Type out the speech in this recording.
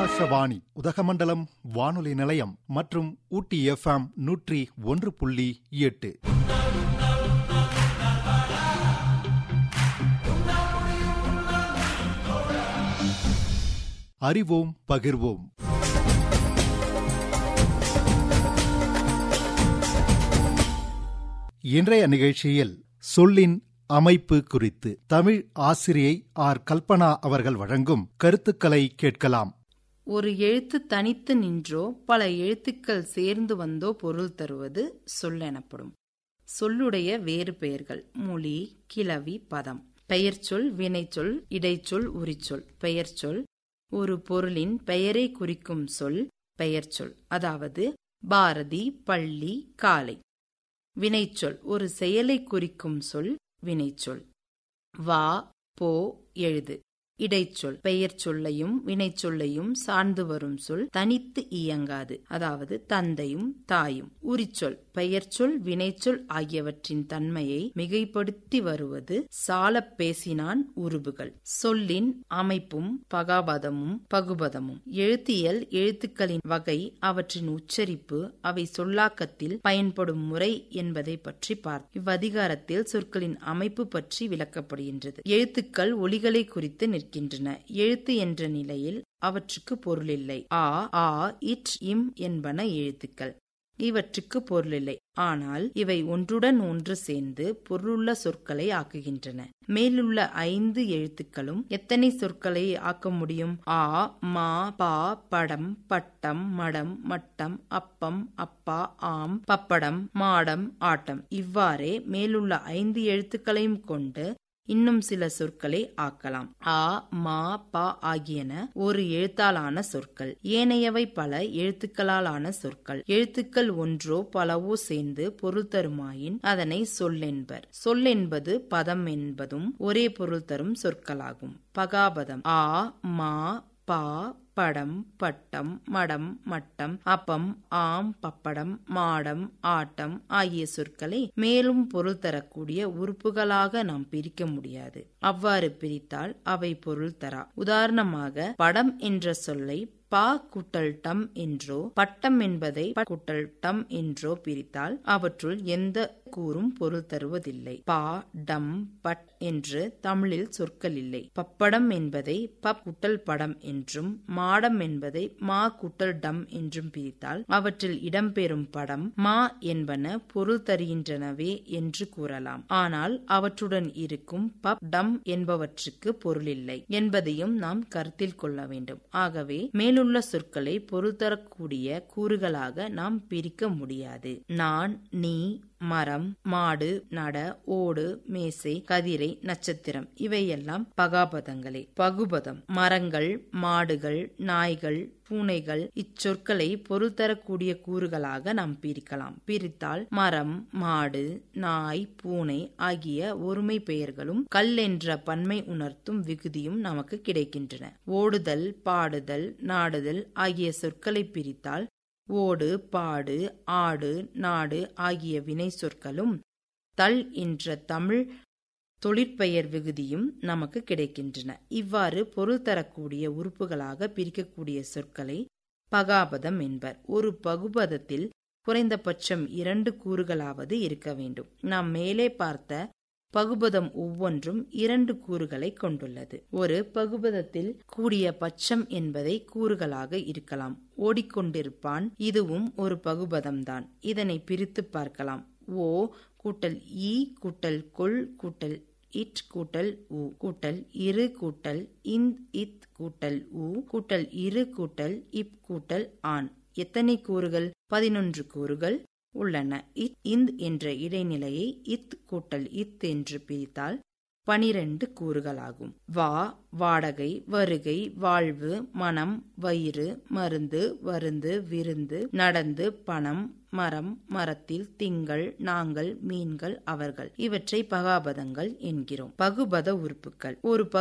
ஆகாஷவாணி உதகமண்டலம் வானொலி நிலையம் மற்றும் ஊட்டி எஃப்எம் நூற்றி ஒன்று புள்ளி எட்டு அறிவோம் பகிர்வோம் இன்றைய நிகழ்ச்சியில் சொல்லின் அமைப்பு குறித்து தமிழ் ஆசிரியை ஆர் கல்பனா அவர்கள் வழங்கும் கருத்துக்களை கேட்கலாம் ஒரு எழுத்து தனித்து நின்றோ பல எழுத்துக்கள் சேர்ந்து வந்தோ பொருள் தருவது சொல் எனப்படும் சொல்லுடைய வேறு பெயர்கள் மொழி கிளவி பதம் பெயர்ச்சொல் வினைச்சொல் இடைச்சொல் உரிச்சொல் பெயர்ச்சொல் ஒரு பொருளின் பெயரை குறிக்கும் சொல் பெயர்ச்சொல் அதாவது பாரதி பள்ளி காலை வினைச்சொல் ஒரு செயலை குறிக்கும் சொல் வினைச்சொல் வா போ எழுது இடைச்சொல் பெயர் சொல்லையும் வினைச்சொல்லையும் சார்ந்து வரும் சொல் தனித்து இயங்காது அதாவது தந்தையும் தாயும் உரிச்சொல் பெயர்ச்சொல் வினைச்சொல் ஆகியவற்றின் தன்மையை மிகைப்படுத்தி வருவது சாலப் பேசினான் உருபுகள் சொல்லின் அமைப்பும் பகாபதமும் பகுபதமும் எழுத்தியல் எழுத்துக்களின் வகை அவற்றின் உச்சரிப்பு அவை சொல்லாக்கத்தில் பயன்படும் முறை என்பதை பற்றி பார் இவ்வதிகாரத்தில் சொற்களின் அமைப்பு பற்றி விளக்கப்படுகின்றது எழுத்துக்கள் ஒலிகளை குறித்து நிற்கின்றன எழுத்து என்ற நிலையில் அவற்றுக்கு பொருளில்லை ஆ ஆ இட் இம் என்பன எழுத்துக்கள் இவற்றுக்கு பொருளில்லை ஆனால் இவை ஒன்றுடன் ஒன்று சேர்ந்து பொருளுள்ள சொற்களை ஆக்குகின்றன மேலுள்ள ஐந்து எழுத்துக்களும் எத்தனை சொற்களை ஆக்க முடியும் ஆ மா பா படம் பட்டம் மடம் மட்டம் அப்பம் அப்பா ஆம் பப்படம் மாடம் ஆட்டம் இவ்வாறே மேலுள்ள ஐந்து எழுத்துக்களையும் கொண்டு இன்னும் சில சொற்களை ஆக்கலாம் ஆ மா பா ஆகியன ஒரு எழுத்தாலான சொற்கள் ஏனையவை பல எழுத்துக்களாலான சொற்கள் எழுத்துக்கள் ஒன்றோ பலவோ சேர்ந்து பொருள் தருமாயின் அதனை சொல்லென்பர் சொல்லென்பது பதம் என்பதும் ஒரே பொருள் தரும் சொற்களாகும் பகாபதம் ஆ மா பா படம் பட்டம் மடம் மட்டம் அப்பம் ஆம் பப்படம் மாடம் ஆட்டம் ஆகிய சொற்களை மேலும் பொருள் தரக்கூடிய உறுப்புகளாக நாம் பிரிக்க முடியாது அவ்வாறு பிரித்தால் அவை பொருள் தரா உதாரணமாக படம் என்ற சொல்லை பா குட்டல் டம் என்றோ பட்டம் என்பதை குட்டல் டம் என்றோ பிரித்தால் அவற்றுள் எந்த கூறும் பொருள் தருவதில்லை பா டம் பட் என்று தமிழில் சொற்கள் இல்லை பப்படம் என்பதை பப் குட்டல் படம் என்றும் மாடம் என்பதை மா குட்டல் டம் என்றும் பிரித்தால் அவற்றில் இடம்பெறும் படம் மா என்பன பொருள் தருகின்றனவே என்று கூறலாம் ஆனால் அவற்றுடன் இருக்கும் பப் டம் என்பவற்றுக்கு பொருளில்லை என்பதையும் நாம் கருத்தில் கொள்ள வேண்டும் ஆகவே மேலும் உள்ள சொற்களை பொருள் தரக்கூடிய கூறுகளாக நாம் பிரிக்க முடியாது நான் நீ மரம் மாடு நட ஓடு மேசை கதிரை நட்சத்திரம் இவையெல்லாம் பகாபதங்களே பகுபதம் மரங்கள் மாடுகள் நாய்கள் பூனைகள் இச்சொற்களை பொருள் தரக்கூடிய கூறுகளாக நாம் பிரிக்கலாம் பிரித்தால் மரம் மாடு நாய் பூனை ஆகிய ஒருமை பெயர்களும் கல் என்ற பன்மை உணர்த்தும் விகுதியும் நமக்கு கிடைக்கின்றன ஓடுதல் பாடுதல் நாடுதல் ஆகிய சொற்களை பிரித்தால் ஓடு பாடு ஆடு நாடு ஆகிய வினை சொற்களும் தல் என்ற தமிழ் தொழிற்பெயர் விகுதியும் நமக்கு கிடைக்கின்றன இவ்வாறு பொருள் தரக்கூடிய உறுப்புகளாக பிரிக்கக்கூடிய சொற்களை பகாபதம் என்பர் ஒரு பகுபதத்தில் குறைந்தபட்சம் இரண்டு கூறுகளாவது இருக்க வேண்டும் நாம் மேலே பார்த்த பகுபதம் ஒவ்வொன்றும் இரண்டு கூறுகளை கொண்டுள்ளது ஒரு பகுபதத்தில் கூடிய பட்சம் என்பதை கூறுகளாக இருக்கலாம் ஓடிக்கொண்டிருப்பான் இதுவும் ஒரு பகுபதம்தான் இதனை பிரித்து பார்க்கலாம் ஓ கூட்டல் ஈ கூட்டல் கொள் கூட்டல் இட் கூட்டல் உ கூட்டல் இரு கூட்டல் இந்த் இத் கூட்டல் உ கூட்டல் இரு கூட்டல் இப் கூட்டல் ஆண் எத்தனை கூறுகள் பதினொன்று கூறுகள் உள்ளன இத் இந்த் என்ற இடைநிலையை இத் கூட்டல் இத் என்று பிரித்தால் பனிரெண்டு கூறுகளாகும் வா வாடகை வருகை வாழ்வு மனம் வயிறு மருந்து வருந்து விருந்து நடந்து பணம் மரம் மரத்தில் திங்கள் நாங்கள் மீன்கள் அவர்கள் இவற்றை பகாபதங்கள் என்கிறோம் பகுபத உறுப்புகள் ஒரு